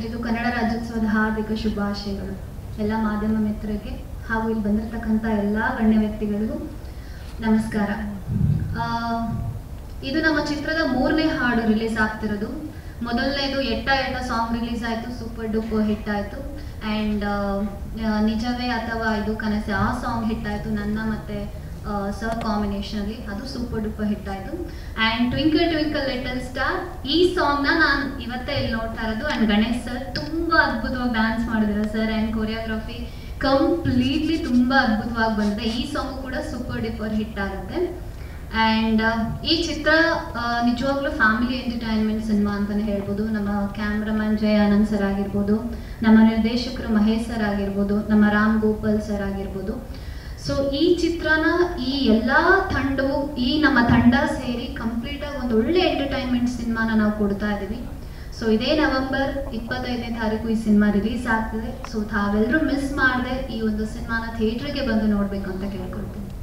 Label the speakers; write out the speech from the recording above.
Speaker 1: ಇದು ಕನ್ನಡ ರಾಜ್ಯೋತ್ಸವದ ಹಾರ್ದಿಕ ಶುಭಾಶಯಗಳು ಎಲ್ಲ ಮಾಧ್ಯಮ ಮಿತ್ರರಿಗೆ ಹಾಗೂ ಇಲ್ಲಿ ಬಂದಿರತಕ್ಕಂಥ ಎಲ್ಲ ಗಣ್ಯ ವ್ಯಕ್ತಿಗಳಿಗೂ ನಮಸ್ಕಾರ ಆ, ಇದು ನಮ್ಮ ಚಿತ್ರದ ಮೂರನೇ ಹಾಡು ರಿಲೀಸ್ ಆಗ್ತಿರೋದು ಮೊದಲನೇದು ಎಟ್ಟ ಎಟ್ಟ ಸಾಂಗ್ ರಿಲೀಸ್ ಆಯಿತು ಸೂಪರ್ ಡೂಪರ್ ಹಿಟ್ ಆಯಿತು ಆ್ಯಂಡ್ ನಿಜವೇ ಅಥವಾ ಇದು ಕನಸೆ ಆ ಸಾಂಗ್ ಹಿಟ್ ಆಯಿತು ನನ್ನ ಮತ್ತೆ ಸರ್ ಕಾಂಬಿನೇಷನಲ್ಲಿ ಅದು ಸೂಪರ್ ಡೂಪರ್ ಹಿಟ್ ಆಯಿತು and twinkle twinkle little star ಈ ಸಾಂಗ್ನ ನಾನು ಇವತ್ತೇ ಇಲ್ಲಿ ನೋಡ್ತಾ ಇರೋದು ಆ್ಯಂಡ್ ಗಣೇಶ್ ಸರ್ ತುಂಬ ಅದ್ಭುತವಾಗಿ ಡ್ಯಾನ್ಸ್ ಮಾಡಿದ್ದಾರೆ ಸರ್ ಆ್ಯಂಡ್ ಕೊರಿಯೋಗ್ರಫಿ ಕಂಪ್ಲೀಟ್ಲಿ ತುಂಬ ಅದ್ಭುತವಾಗಿ ಬಂದಿದೆ ಈ ಸಾಂಗು ಕೂಡ ಸೂಪರ್ ಡೂಪರ್ ಹಿಟ್ ಆಗುತ್ತೆ ಆ್ಯಂಡ್ ಈ ಚಿತ್ರ ಆ, ನಿಜವಾಗ್ಲೂ ಫ್ಯಾಮಿಲಿ ಎಂಟರ್ಟೈನ್ಮೆಂಟ್ ಸಿನಿಮಾ ಅಂತಲೇ ಹೇಳ್ಬೋದು ನಮ್ಮ ಕ್ಯಾಮ್ರಾಮನ್ ಜಯ ಆನಂದ್ ಸರ್ ಆಗಿರ್ಬೋದು ನಮ್ಮ ನಿರ್ದೇಶಕರು ಮಹೇಶ್ ಸರ್ ಆಗಿರ್ಬೋದು ನಮ್ಮ ರಾಮ್ ಗೋಪಾಲ್ ಸರ್ ಆಗಿರ್ಬೋದು ಸೊ ಈ ಚಿತ್ರನ ಈ ಎಲ್ಲ ತಂಡವು ಈ ನಮ್ಮ ತಂಡ ಸೇರಿ ಕಂಪ್ಲೀಟಾಗಿ ಒಂದು ಒಳ್ಳೆ ಎಂಟರ್ಟೈನ್ಮೆಂಟ್ ಸಿನಿಮಾನ ನಾವು ಕೊಡ್ತಾ ಇದ್ದೀವಿ ಸೊ ಇದೇ ನವೆಂಬರ್ ಇಪ್ಪತ್ತೈದನೇ ತಾರೀಕು ಈ ಸಿನಿಮಾ ರಿಲೀಸ್ ಆಗ್ತದೆ ಸೊ ತಾವೆಲ್ಲರೂ ಮಿಸ್ ಮಾಡದೆ ಈ ಒಂದು ಸಿನಿಮಾನ ಥಿಯೇಟ್ರಿಗೆ ಬಂದು ನೋಡಬೇಕು ಅಂತ ಕೇಳ್ಕೊಳ್ತೀನಿ